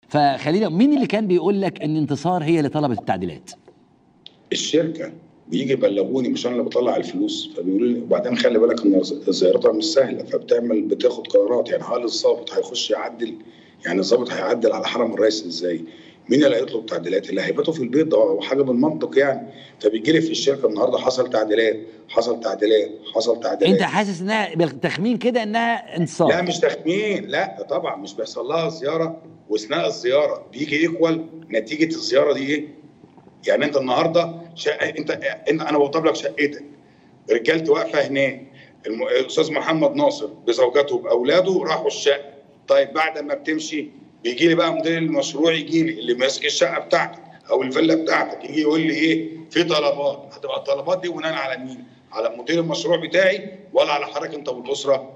فخلينا مين اللي كان بيقول لك ان انتصار هي اللي طلبت التعديلات الشركه بيجي يبلغوني مش انا اللي بطلع الفلوس فبيقولوا لي وبعدين خلي بالك ان زيارتها مش سهله فبتعمل بتاخد قرارات يعني هل الضابط هيخش يعدل يعني الضابط هيعدل على حرم الرئيس ازاي؟ مين اللي هيطلب تعديلات؟ اللي هيباتوا في البيت ده حاجه بالمنطق يعني فبيجي لي في الشركه النهارده حصل تعديلات حصل تعديلات حصل تعديلات انت حاسس انها بالتخمين كده انها انتصار لا مش تخمين لا طبعا مش بيحصل لها زياره واثناء الزياره بيجي ايكوال نتيجه الزياره دي ايه؟ يعني انت النهارده شقه انت انت انا بوضب لك شقتك رجالتي واقفه هناك الم- الاستاذ محمد ناصر بزوجته باولاده راحوا الشقه طيب بعد ما بتمشي بيجي لي بقى مدير المشروع يجي لي اللي ماسك الشقه بتاعتك او الفيلا بتاعتك يجي يقول لي ايه في طلبات هتبقى الطلبات دي بناء على مين؟ على مدير المشروع بتاعي ولا على حضرتك انت والاسره؟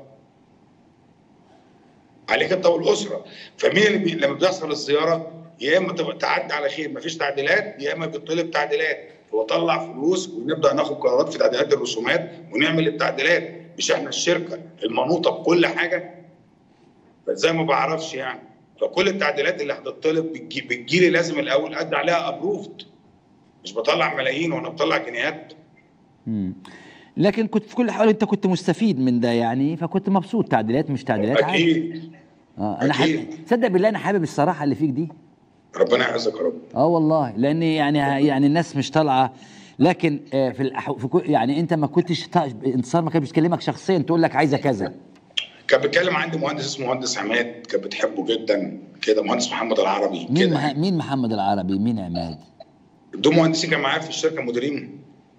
عليك انت والاسره فمين اللي بي... لما بيحصل الزياره يا اما تبقى تعدي على خير مفيش تعديلات يا اما بيطلب تعديلات وطلع فلوس ونبدا ناخد قرارات في تعديلات الرسومات ونعمل التعديلات مش احنا الشركه المنوطه بكل حاجه فازاي ما بعرفش يعني فكل التعديلات اللي هتطلب بتجي, بتجيلي لازم الاول ادي عليها ابروفد مش بطلع ملايين وانا بطلع جنيهات مم. لكن كنت في كل الاحوال انت كنت مستفيد من ده يعني فكنت مبسوط تعديلات مش تعديلات عادي اكيد اه انا أكيد. حابب تصدق بالله انا حابب الصراحه اللي فيك دي ربنا يعزك يا رب اه والله لان يعني يعني الناس مش طالعه لكن آه، في, الأح... في كل... يعني انت ما كنتش ط... انتصار ما كانش بتكلمك شخصيا تقول لك عايزه كذا كان بيتكلم عندي مهندس اسمه مهندس عماد كان بتحبه جدا كده مهندس محمد العربي مين كده مح... مين محمد العربي مين عماد دول مهندسين كان معايا في الشركه مديرين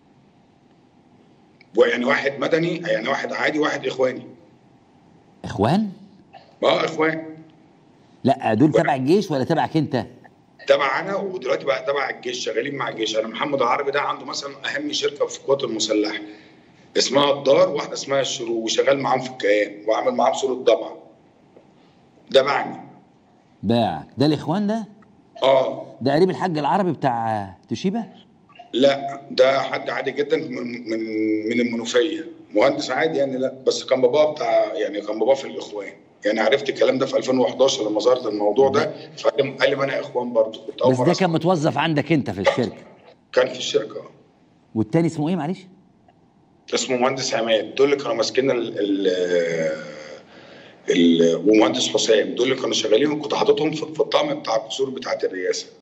ويعني واحد مدني يعني واحد عادي واحد اخواني اخوان اه اخوان لا دول تبع الجيش ولا تبعك انت تبع انا ودلوقتي بقى تبع الجيش شغالين مع الجيش انا محمد العربي ده عنده مثلا اهم شركه في القوات المسلحه اسمها الدار واحده اسمها الشروق وشغال معاهم في الكيان وعامل معاهم صوره ضبع ده معني باعك ده الاخوان ده اه ده قريب الحاج العربي بتاع توشيبا لا ده حد عادي جدا من من من المنوفيه مهندس عادي يعني لا بس كان باباه بتاع يعني كان باباه في الاخوان يعني عرفت الكلام ده في 2011 لما ظهرت الموضوع ده فقال لي قال لي ما انا اخوان برضه كنت اول بس مره ده أسمع. كان متوظف عندك انت في الشركه كان في الشركه آه. والتاني اسمه ايه معلش اسمه مهندس عماد دول اللي كانوا ماسكين ال ال ال- ومهندس حسام دول اللي كانوا شغالين كنت حاططهم في في الطقم بتاع القصور بتاعت الرئاسه